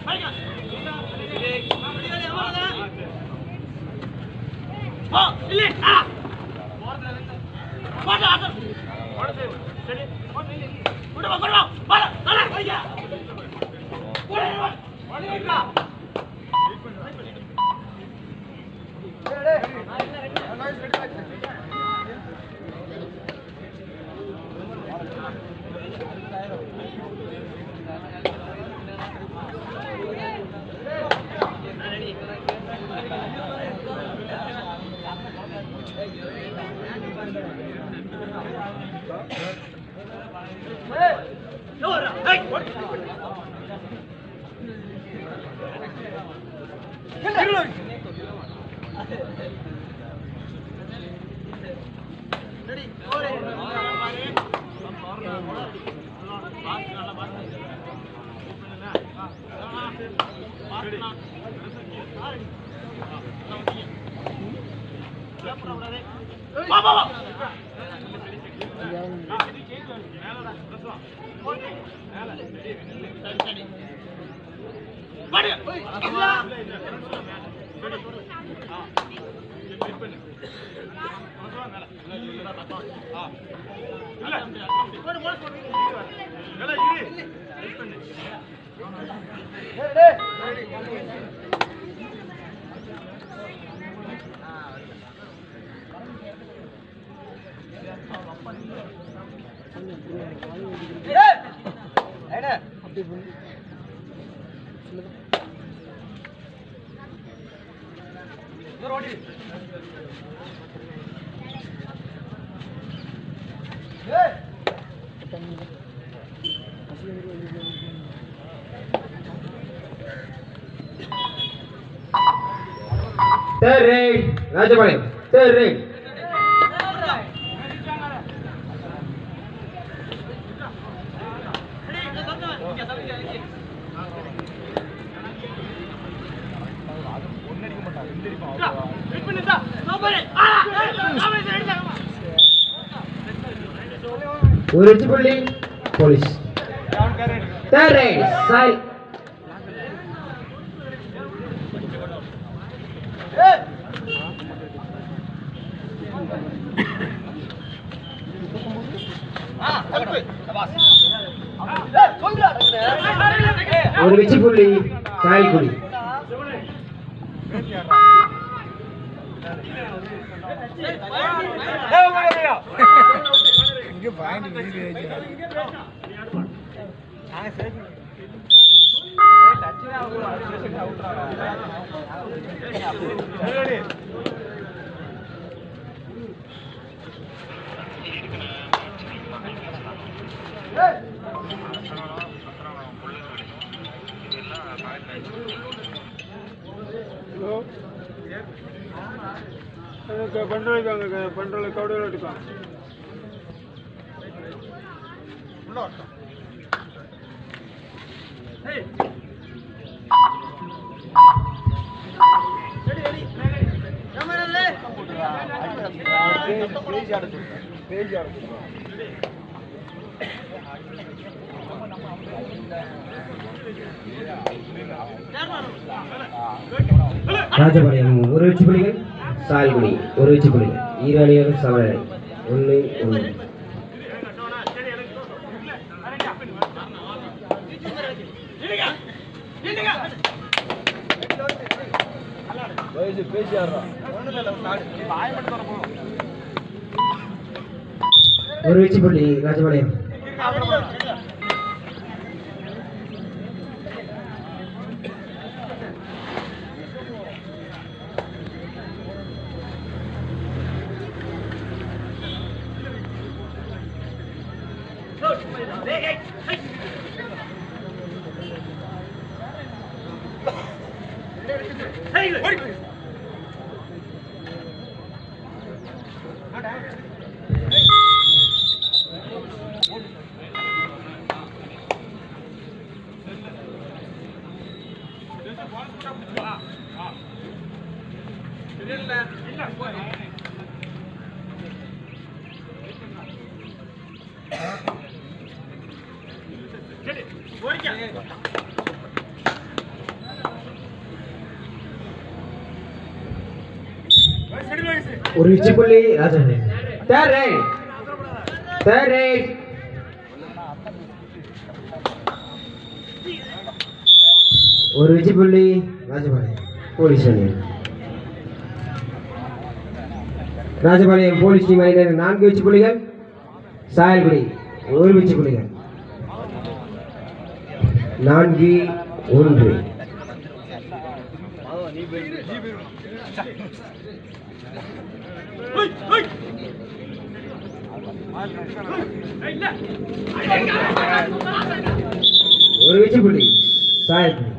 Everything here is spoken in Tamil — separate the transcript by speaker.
Speaker 1: Third rate, Rajapalem. Third rate. ஒரு அடிச்சு புள்ளி போலீஸ் தேர்ட் ரைட் சாய் ஒரு வெச்சி புள்ளி சாயல்குடி
Speaker 2: ಬಂಡವಾಳ ಬಂಡವಾಳ ಕೌಡವಾಳ ಇಟ್ಕೊ
Speaker 1: ராஜபாளையம் ஒரு வெச்சி புள்ளிகள் சாயல்குடி ஒரு வெச்சி புள்ளிகள் இரு அணிகளும் சமநிலை ஒன்று ஒன்று ஒரு வெச்சி புள்ளி ராஜபாளையம் ஒரு வெற்றி புள்ளி Rajapalayam third right third right ஒரு வெற்றி புள்ளி ராஜபாளையம் போலீஸ் அணி ராஜபாளையம் போலீஸ் டீம் அணியினர் நான்கு வெற்றி புள்ளிகள் சாயல்குடி ஒரு வெற்றி புள்ளிகள் நான்கு ஒன்று ஒரு வெற்றி புள்ளி சாயல்குடி